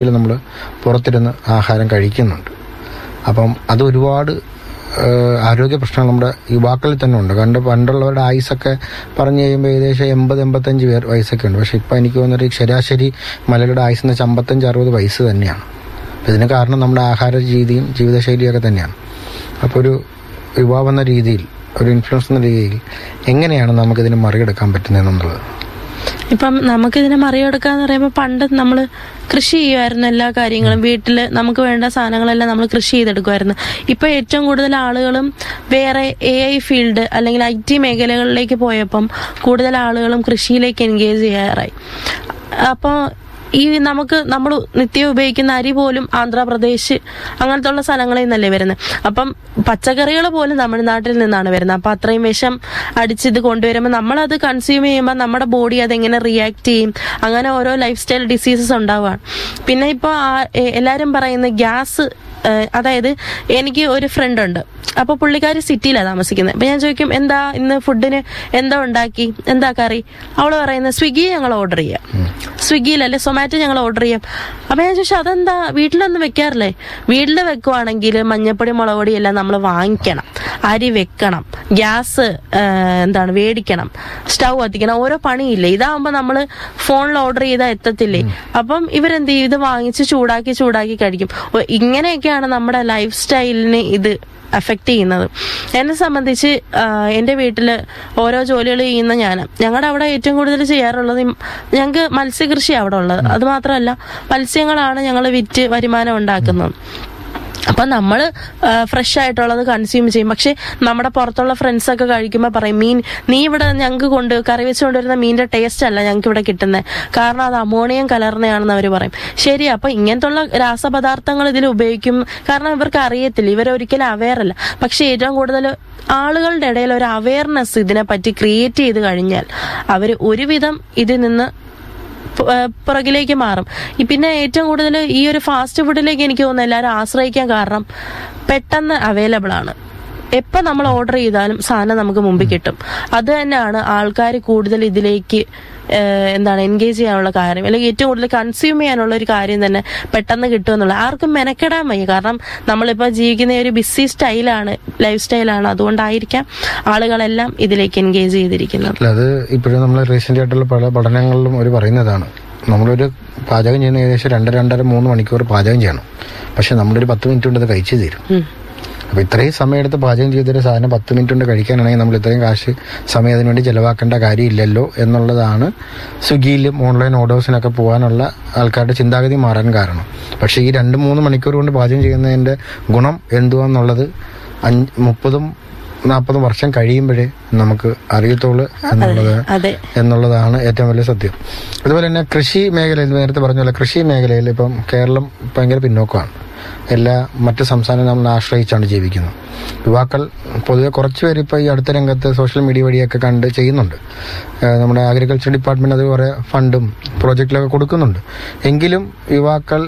നമ്മൾ പുറത്തിരുന്ന് ആഹാരം കഴിക്കുന്നുണ്ട് അപ്പം അത് ഒരുപാട് ഏഹ്, ആരോഗ്യ പ്രശ്നങ്ങൾ നമ്മുടെ യുവാക്കളിൽ തന്നെ ഉണ്ട് കണ്ട് പണ്ടുള്ളവരുടെ ആയുസൊക്കെ പറഞ്ഞു കഴിയുമ്പോൾ ഏകദേശം എൺപത് എൺപത്തഞ്ച് പേർ വയസ്സൊക്കെ ഉണ്ട് പക്ഷെ ഇപ്പം എനിക്ക് തോന്നുന്നൊരു ശരാശരി മലയാളിയുടെ ആയുസ് എന്ന് വെച്ചാൽ അമ്പത്തഞ്ച് അറുപത് വയസ്സ് തന്നെയാണ് അപ്പം ഇതിന് കാരണം നമ്മുടെ ആഹാര രീതിയും ജീവിതശൈലിയൊക്കെ തന്നെയാണ് അപ്പോൾ ഒരു യുവാവെന്ന രീതിയിൽ ഒരു ഇൻഫ്ലുവൻസ് എന്ന രീതിയിൽ എങ്ങനെയാണ് നമുക്കിതിനെ മറികടക്കാൻ പറ്റുന്നതെന്നുള്ളത് ഇപ്പം നമുക്കിതിനെ മറികടക്കാന്ന് പറയുമ്പോൾ പണ്ട് നമ്മൾ കൃഷി ചെയ്യുമായിരുന്നു എല്ലാ കാര്യങ്ങളും വീട്ടിൽ നമുക്ക് വേണ്ട സാധനങ്ങളെല്ലാം നമ്മൾ കൃഷി ചെയ്തെടുക്കുമായിരുന്നു ഇപ്പൊ ഏറ്റവും കൂടുതൽ ആളുകളും വേറെ എ ഐ ഫീൽഡ് അല്ലെങ്കിൽ ഐ ടി മേഖലകളിലേക്ക് പോയപ്പം കൂടുതൽ ആളുകളും കൃഷിയിലേക്ക് എൻഗേജ് ചെയ്യാറായി അപ്പോൾ ഈ നമുക്ക് നമ്മൾ നിത്യം ഉപയോഗിക്കുന്ന അരി പോലും ആന്ധ്രാപ്രദേശ് അങ്ങനത്തെ ഉള്ള സ്ഥലങ്ങളിൽ നിന്നല്ലേ വരുന്നത് അപ്പം പച്ചക്കറികൾ പോലും തമിഴ്നാട്ടിൽ നിന്നാണ് വരുന്നത് അപ്പം അത്രയും വിഷം അടിച്ചിത് കൊണ്ടുവരുമ്പോൾ നമ്മളത് കൺസ്യൂം ചെയ്യുമ്പോൾ നമ്മുടെ ബോഡി അതെങ്ങനെ റിയാക്ട് ചെയ്യും അങ്ങനെ ഓരോ ലൈഫ് സ്റ്റൈൽ ഡിസീസസ് ഉണ്ടാവുകയാണ് പിന്നെ ഇപ്പോൾ എല്ലാവരും പറയുന്ന ഗ്യാസ് അതായത് എനിക്ക് ഒരു ഫ്രണ്ട് ഉണ്ട് അപ്പൊ പുള്ളിക്കാരി സിറ്റിയിലാണ് താമസിക്കുന്നത് അപ്പൊ ഞാൻ ചോദിക്കും എന്താ ഇന്ന് ഫുഡിന് എന്താ ഉണ്ടാക്കി എന്താ കറി അവള് പറയുന്നത് സ്വിഗ്ഗി ഞങ്ങൾ ഓർഡർ ചെയ്യാം സ്വിഗ്ഗിയിലല്ലേ സൊമാറ്റോ ഞങ്ങൾ ഓർഡർ ചെയ്യാം അപ്പൊ ഞാൻ ചോദിച്ചു അതെന്താ വീട്ടിലൊന്നും വെക്കാറില്ലേ വീട്ടിൽ വെക്കുവാണെങ്കിൽ മഞ്ഞപ്പൊടി മുളക് പൊടി എല്ലാം നമ്മൾ വാങ്ങിക്കണം അരി വെക്കണം ഗ്യാസ് എന്താണ് മേടിക്കണം സ്റ്റൗ കത്തിക്കണം ഓരോ പണിയില്ലേ ഇതാവുമ്പോ നമ്മൾ ഫോണിൽ ഓർഡർ ചെയ്താൽ എത്തത്തില്ലേ അപ്പം ഇവരെന്ത് ചെയ്യും ഇത് വാങ്ങിച്ച് ചൂടാക്കി ചൂടാക്കി കഴിക്കും ഓ, ഇങ്ങനെയൊക്കെയാണ് നമ്മുടെ ലൈഫ് സ്റ്റൈലിന് ഇത് അഫക്റ്റ് ചെയ്യുന്നത് എന്നെ സംബന്ധിച്ച് ആ, എൻ്റെ വീട്ടിൽ ഓരോ ജോലികൾ ചെയ്യുന്ന ഞാൻ ഞങ്ങളുടെ അവിടെ ഏറ്റവും കൂടുതൽ ചെയ്യാറുള്ളത് ഈ- ഞങ്ങൾക്ക് മത്സ്യകൃഷി അവിടെ ഉള്ളത് അത് മാത്രമല്ല മത്സ്യങ്ങളാണ് ഞങ്ങൾ വിറ്റ് വരുമാനം ഉണ്ടാക്കുന്നത് അപ്പൊ നമ്മൾ ഫ്രഷ് ആയിട്ടുള്ളത് കൺസ്യൂം ചെയ്യും പക്ഷെ നമ്മുടെ പുറത്തുള്ള ഫ്രണ്ട്സ് ഒക്കെ കഴിക്കുമ്പോൾ പറയും മീൻ നീ ഇവിടെ ഞങ്ങൾക്ക് കൊണ്ട് കറി വെച്ചുകൊണ്ടിരുന്ന മീനിന്റെ ടേസ്റ്റ് അല്ല ഞങ്ങൾക്ക് ഇവിടെ കിട്ടുന്നത് കാരണം അത് അമോണിയം കലർന്നയാണെന്ന് അവർ പറയും ശരി അപ്പൊ ഇങ്ങനത്തുള്ള രാസപദാർത്ഥങ്ങൾ ഇതിൽ ഉപയോഗിക്കും കാരണം ഇവർക്ക് അറിയത്തില്ല ഇവരൊരിക്കലും അവെയർ അല്ല പക്ഷെ ഏറ്റവും കൂടുതൽ ആളുകളുടെ ഇടയിൽ ഒരു അവയർനെസ് ഇതിനെപ്പറ്റി ക്രിയേറ്റ് ചെയ്ത് കഴിഞ്ഞാൽ അവർ ഒരുവിധം ഇതിൽ നിന്ന് പു- ഏഹ് പുറകിലേക്ക് മാറും ഈ പിന്നെ ഏറ്റവും കൂടുതൽ ഈ ഒരു ഫാസ്റ്റ് ഫുഡിലേക്ക് എനിക്ക് തോന്നുന്നു എല്ലാവരും ആശ്രയിക്കാൻ കാരണം പെട്ടെന്ന് അവൈലബിൾ ആണ് എപ്പോൾ നമ്മൾ ഓർഡർ ചെയ്താലും സാധനം നമുക്ക് മുമ്പിൽ കിട്ടും അത് തന്നെയാണ് ആൾക്കാർ കൂടുതൽ ഇതിലേക്ക് ഏഹ് എന്താണ് എൻഗേജ് ചെയ്യാനുള്ള കാര്യം അല്ലെങ്കിൽ ഏറ്റവും കൂടുതൽ കൺസ്യൂം ചെയ്യാനുള്ള ഒരു കാര്യം തന്നെ പെട്ടെന്ന് കിട്ടുമെന്നുള്ള ആർക്കും മെനക്കെടാൻ വയ്യ കാരണം നമ്മളിപ്പോൾ ജീവിക്കുന്ന ഒരു ബിസി സ്റ്റൈലാണ് ലൈഫ് സ്റ്റൈലാണ് അതുകൊണ്ടായിരിക്കാം ആളുകളെല്ലാം ഇതിലേക്ക് എൻഗേജ് ചെയ്തിരിക്കുന്നത് അല്ല അത് ഇപ്പോഴും നമ്മൾ റീസെന്റ് ആയിട്ടുള്ള പല പഠനങ്ങളിലും അവർ പറയുന്നതാണ് നമ്മളൊരു പാചകം ചെയ്യുന്ന ഏകദേശം രണ്ട് രണ്ടര മൂന്ന് മണിക്കൂർ പാചകം ചെയ്യണം പക്ഷെ നമ്മളൊരു പത്ത് മിനിറ്റ് കൊണ്ട് അത് കഴിച്ചു തീരും ഉം. അപ്പൊ ഇത്രയും സമയമെടുത്ത് പാചകം ചെയ്തൊരു സാധനം പത്ത് മിനിറ്റ് കൊണ്ട് കഴിക്കാനാണെങ്കിൽ നമ്മൾ ഇത്രയും കാശ് സമയം അതിനു വേണ്ടി ചെലവാക്കേണ്ട കാര്യമില്ലല്ലോ എന്നുള്ളതാണ് സ്വിഗ്ഗിയിലും ഓൺലൈൻ ഓർഡേഴ്സിനൊക്കെ പോകാനുള്ള ആൾക്കാരുടെ ചിന്താഗതി മാറാൻ കാരണം പക്ഷേ ഈ രണ്ട് മൂന്ന് മണിക്കൂർ കൊണ്ട് പാചകം ചെയ്യുന്നതിന്റെ ഗുണം എന്തുവാന്നുള്ളത് അഞ്ച് മുപ്പതും നാൽപ്പതും വർഷം കഴിയുമ്പോഴേ നമുക്ക് അറിയത്തുള്ളൂ എന്നുള്ളത് അതെ എന്നുള്ളതാണ് ഏറ്റവും വലിയ സത്യം അതുപോലെ തന്നെ കൃഷി മേഖലയിൽ നേരത്തെ പറഞ്ഞ പോലെ കൃഷി മേഖലയിൽ ഇപ്പം കേരളം ഭയങ്കര പിന്നോക്കമാണ് എല്ലാ മറ്റ് സംസ്ഥാനങ്ങളും നമ്മൾ ആശ്രയിച്ചാണ് ജീവിക്കുന്നത് യുവാക്കൾ പൊതുവെ കുറച്ച് പേര് ഇപ്പോൾ ഈ അടുത്ത രംഗത്ത് സോഷ്യൽ മീഡിയ വഴിയൊക്കെ കണ്ട് ചെയ്യുന്നുണ്ട് ഏഹ് നമ്മുടെ അഗ്രികൾച്ചർ ഡിപ്പാർട്ട്മെന്റ് അത് കുറേ ഫണ്ടും പ്രോജക്റ്റിലൊക്കെ കൊടുക്കുന്നുണ്ട് എങ്കിലും യുവാക്കൾ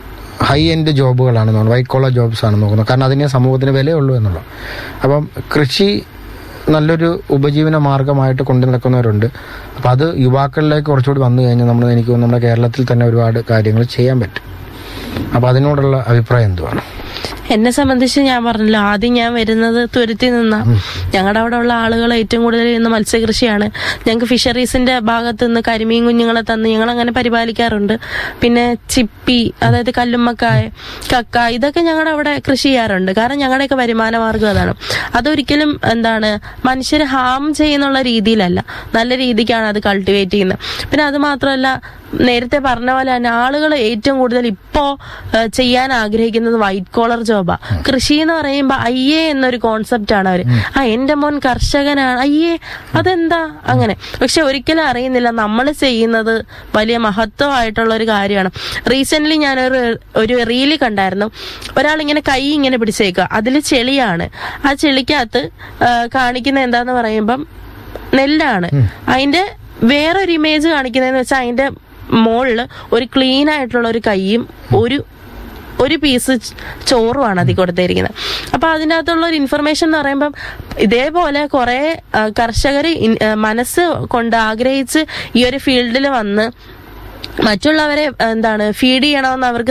ഹൈ എൻഡ് ജോബുകളാണ് നോക്കുന്നത് വൈറ്റ് കോളർ ജോബ്സ് ആണ് നോക്കുന്നത് കാരണം അതിനെ സമൂഹത്തിന് വിലയുള്ളൂ എന്നുള്ളത് അപ്പം കൃഷി നല്ലൊരു ഉപജീവന മാർഗമായിട്ട് കൊണ്ടു നടക്കുന്നവരുണ്ട് അപ്പം അത് യുവാക്കളിലേക്ക് കുറച്ചുകൂടി വന്നു കഴിഞ്ഞാൽ നമ്മൾ എനിക്ക് തോന്നുന്നു നമ്മുടെ കേരളത്തിൽ തന്നെ ഒരുപാട് കാര്യങ്ങൾ ചെയ്യാൻ പറ്റും അപ്പം അതിനോടുള്ള അഭിപ്രായം എന്തുവാണ് എന്നെ സംബന്ധിച്ച് ഞാൻ പറഞ്ഞല്ലോ ആദ്യം ഞാൻ വരുന്നത് തുരുത്തി നിന്ന ഞങ്ങളുടെ അവിടെ ഉള്ള ആളുകൾ ഏറ്റവും കൂടുതൽ ഇന്ന് മത്സ്യകൃഷിയാണ് ഞങ്ങൾക്ക് ഫിഷറീസിന്റെ ഭാഗത്ത് നിന്ന് കരിമീൻ കുഞ്ഞുങ്ങളെ തന്ന് ഞങ്ങൾ അങ്ങനെ പരിപാലിക്കാറുണ്ട് പിന്നെ ചിപ്പി അതായത് കല്ലുമ്മക്കായ കക്ക ഇതൊക്കെ ഞങ്ങളുടെ അവിടെ കൃഷി ചെയ്യാറുണ്ട് കാരണം ഞങ്ങളുടെയൊക്കെ വരുമാന മാർഗം അതാണ് അതൊരിക്കലും എന്താണ് മനുഷ്യരെ ഹാം ചെയ്യുന്നുള്ള രീതിയിലല്ല നല്ല രീതിക്കാണ് അത് കൾട്ടിവേറ്റ് ചെയ്യുന്നത് പിന്നെ അത് മാത്രമല്ല നേരത്തെ പറഞ്ഞ പോലെ തന്നെ ആളുകൾ ഏറ്റവും കൂടുതൽ ഇപ്പോ ഏഹ്, ചെയ്യാൻ ആഗ്രഹിക്കുന്നത് വൈറ്റ് കോളർ ജോബാ കൃഷി എന്ന് പറയുമ്പോ അയ്യേ എന്നൊരു കോൺസെപ്റ്റ് ആണ് അവര് ആ എന്റെ മോൻ കർഷകനാണ് അയ്യേ അതെന്താ അങ്ങനെ പക്ഷെ ഒരിക്കലും അറിയുന്നില്ല നമ്മൾ ചെയ്യുന്നത് വലിയ മഹത്വമായിട്ടുള്ള ഒരു കാര്യമാണ് റീസെന്റ് ഞാനൊരു ഒരു റീല് കണ്ടായിരുന്നു ഒരാൾ ഇങ്ങനെ കൈ ഇങ്ങനെ പിടിച്ചേക്കുക അതിൽ ചെളിയാണ് ആ ചെളിക്കകത്ത് ഏഹ്, കാണിക്കുന്ന എന്താന്ന് പറയുമ്പം നെല്ലാണ് അതിന്റെ വേറൊരു ഇമേജ് കാണിക്കുന്നതെന്ന് വെച്ചാൽ അതിന്റെ മുകളില് ഒരു ക്ലീൻ ആയിട്ടുള്ള ഒരു കൈയും ഒരു ഒരു പീസ് ചോറുമാണ് അതിൽ കൊടുത്തിരിക്കുന്നത് അപ്പൊ അതിനകത്തുള്ള ഒരു ഇൻഫർമേഷൻ എന്ന് പറയുമ്പം ഇതേപോലെ കുറെ കർഷകർ മനസ്സ് കൊണ്ട് ആഗ്രഹിച്ച് ഈ ഒരു ഫീൽഡിൽ വന്ന് മറ്റുള്ളവരെ എന്താണ് ഫീഡ് ചെയ്യണമെന്ന് അവർക്ക്